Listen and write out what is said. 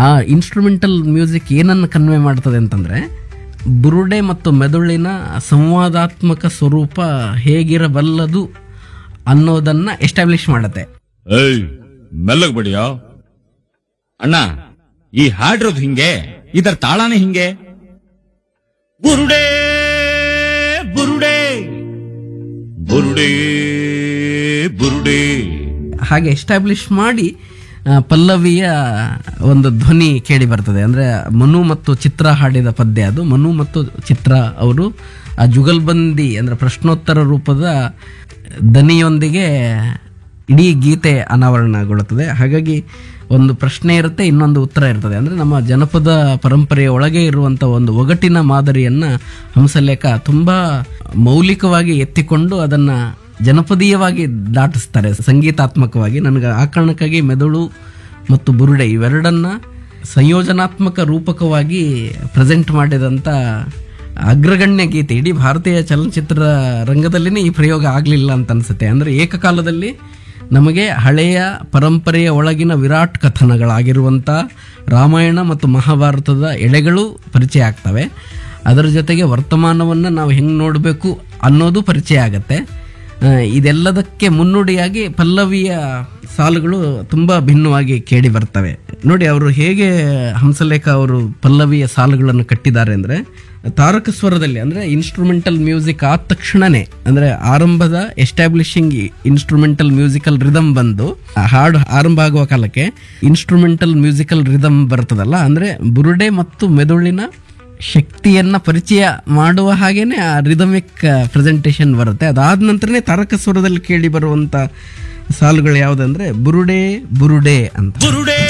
ಆ instrumental music ಏನನ್ನು convey ಮಾಡ್ತದೆ ಅಂತಂದ್ರೆ ಬುರುಡೆ ಮತ್ತು ಮೆದುಳಿನ ಸಂವಾದಾತ್ಮಕ ಸ್ವರೂಪ ಹೇಗಿರಬಲ್ಲದು ಅನ್ನೋದನ್ನ ಎಸ್ಟಾಬ್ಲಿಷ್ ಮಾಡುತ್ತೆ ಏಯ್ ಮೆಲ್ಲಗ್ ಬಡಿಯೋ ಅಣ್ಣ ಈ ಹಾಡಿರೋದು ಹಿಂಗೆ ಇದರ ತಾಳಾನೇ ಹಿಂಗೆ ಬುರುಡೆ ಬುರುಡೆ ಬುರುಡೆ ಬುರುಡೆ ಹಾಗೆ ಎಸ್ಟಾಬ್ಲಿಷ್ ಮಾಡಿ ಆ, ಪಲ್ಲವಿಯ ಒಂದು ಧ್ವನಿ ಕೇಳಿ ಬರ್ತದೆ ಅಂದ್ರೆ ಮನು ಮತ್ತು ಚಿತ್ರ ಹಾಡಿದ ಪದ್ಯ ಅದು ಮನು ಮತ್ತು ಚಿತ್ರ ಅವರು ಆ ಜುಗಲ್ಬಂದಿ ಅಂದ್ರೆ ಪ್ರಶ್ನೋತ್ತರ ರೂಪದ ದನಿಯೊಂದಿಗೆ ಇಡೀ ಗೀತೆ ಅನಾವರಣಗೊಳ್ಳುತ್ತದೆ ಹಾಗಾಗಿ ಒಂದು ಪ್ರಶ್ನೆ ಇರುತ್ತೆ ಇನ್ನೊಂದು ಉತ್ತರ ಇರ್ತದೆ ಅಂದ್ರೆ ನಮ್ಮ ಜನಪದ ಪರಂಪರೆಯ ಒಳಗೆ ಇರುವಂತ ಒಂದು ಒಗಟಿನ ಮಾದರಿಯನ್ನ ಹಂಸಲೇಖ ತುಂಬಾ ಮೌಲಿಕವಾಗಿ ಎತ್ತಿಕೊಂಡು ಅದನ್ನ ಜನಪದೀಯವಾಗಿ ದಾಟಿಸ್ತಾರೆ ಸಂಗೀತಾತ್ಮಕವಾಗಿ ನನಗೆ ಆ ಕಾರಣಕ್ಕಾಗಿ ಮೆದುಳು ಮತ್ತು ಬುರುಡೆ ಇವೆರಡನ್ನ ಸಂಯೋಜನಾತ್ಮಕ ರೂಪಕವಾಗಿ ಪ್ರೆಸೆಂಟ್ ಮಾಡಿದಂಥ ಅಗ್ರಗಣ್ಯ ಗೀತೆ ಇಡೀ ಭಾರತೀಯ ಚಲನಚಿತ್ರ ರಂಗದಲ್ಲಿನೇ ಈ ಪ್ರಯೋಗ ಆಗಲಿಲ್ಲ ಅಂತ ಅನ್ಸುತ್ತೆ ಅಂದರೆ ಏಕಕಾಲದಲ್ಲಿ ನಮಗೆ ಹಳೆಯ ಪರಂಪರೆಯ ಒಳಗಿನ ವಿರಾಟ್ ಕಥನಗಳಾಗಿರುವಂಥ ರಾಮಾಯಣ ಮತ್ತು ಮಹಾಭಾರತದ ಎಳೆಗಳು ಪರಿಚಯ ಆಗ್ತವೆ ಅದರ ಜೊತೆಗೆ ವರ್ತಮಾನವನ್ನು ನಾವು ಹೆಂಗೆ ನೋಡಬೇಕು ಅನ್ನೋದು ಪರಿಚಯ ಆಗತ್ತೆ ಆ, ಇದೆಲ್ಲದಕ್ಕೆ ಮುನ್ನುಡಿಯಾಗಿ ಪಲ್ಲವಿಯ ಸಾಲುಗಳು ತುಂಬಾ ಭಿನ್ನವಾಗಿ ಕೇಳಿ ಬರ್ತವೆ ನೋಡಿ ಅವರು ಹೇಗೆ ಹಂಸಲೇಖ ಅವರು ಪಲ್ಲವಿಯ ಸಾಲುಗಳನ್ನು ಕಟ್ಟಿದ್ದಾರೆ ಅಂದ್ರೆ ತಾರಕ ಸ್ವರದಲ್ಲಿ ಅಂದ್ರೆ ಇನ್ಸ್ಟ್ರೂಮೆಂಟಲ್ ಮ್ಯೂಸಿಕ್ ಆದ ತಕ್ಷಣನೇ ಅಂದ್ರೆ ಆರಂಭದ ಎಸ್ಟಾಬ್ಲಿಷಿಂಗ್ ಇನ್ಸ್ಟ್ರೂಮೆಂಟಲ್ ಮ್ಯೂಸಿಕಲ್ ರಿದಮ್ ಬಂದು ಆ ಹಾಡು ಆರಂಭ ಆಗುವ ಕಾಲಕ್ಕೆ ಇನ್ಸ್ಟ್ರೂಮೆಂಟಲ್ ಮ್ಯೂಸಿಕಲ್ ರಿದಮ್ ಬರ್ತದಲ್ಲ ಅಂದ್ರೆ ಬುರುಡೆ ಮತ್ತು ಮೆದುಳಿನ ಶಕ್ತಿಯನ್ನ ಪರಿಚಯ ಮಾಡುವ ಹಾಗೇನೆ ಆ ರಿದಮಿಕ್ ಪ್ರೆಸೆಂಟೇಷನ್ ಬರುತ್ತೆ ಅದಾದ ನಂತರನೇ ತಾರಕ ಸ್ವರದಲ್ಲಿ ಕೇಳಿ ಬರುವಂತ ಸಾಲುಗಳು ಯಾವುದಂದ್ರೆ ಬುರುಡೆ ಬುರುಡೆ ಅಂತ ಬುರುಡೆ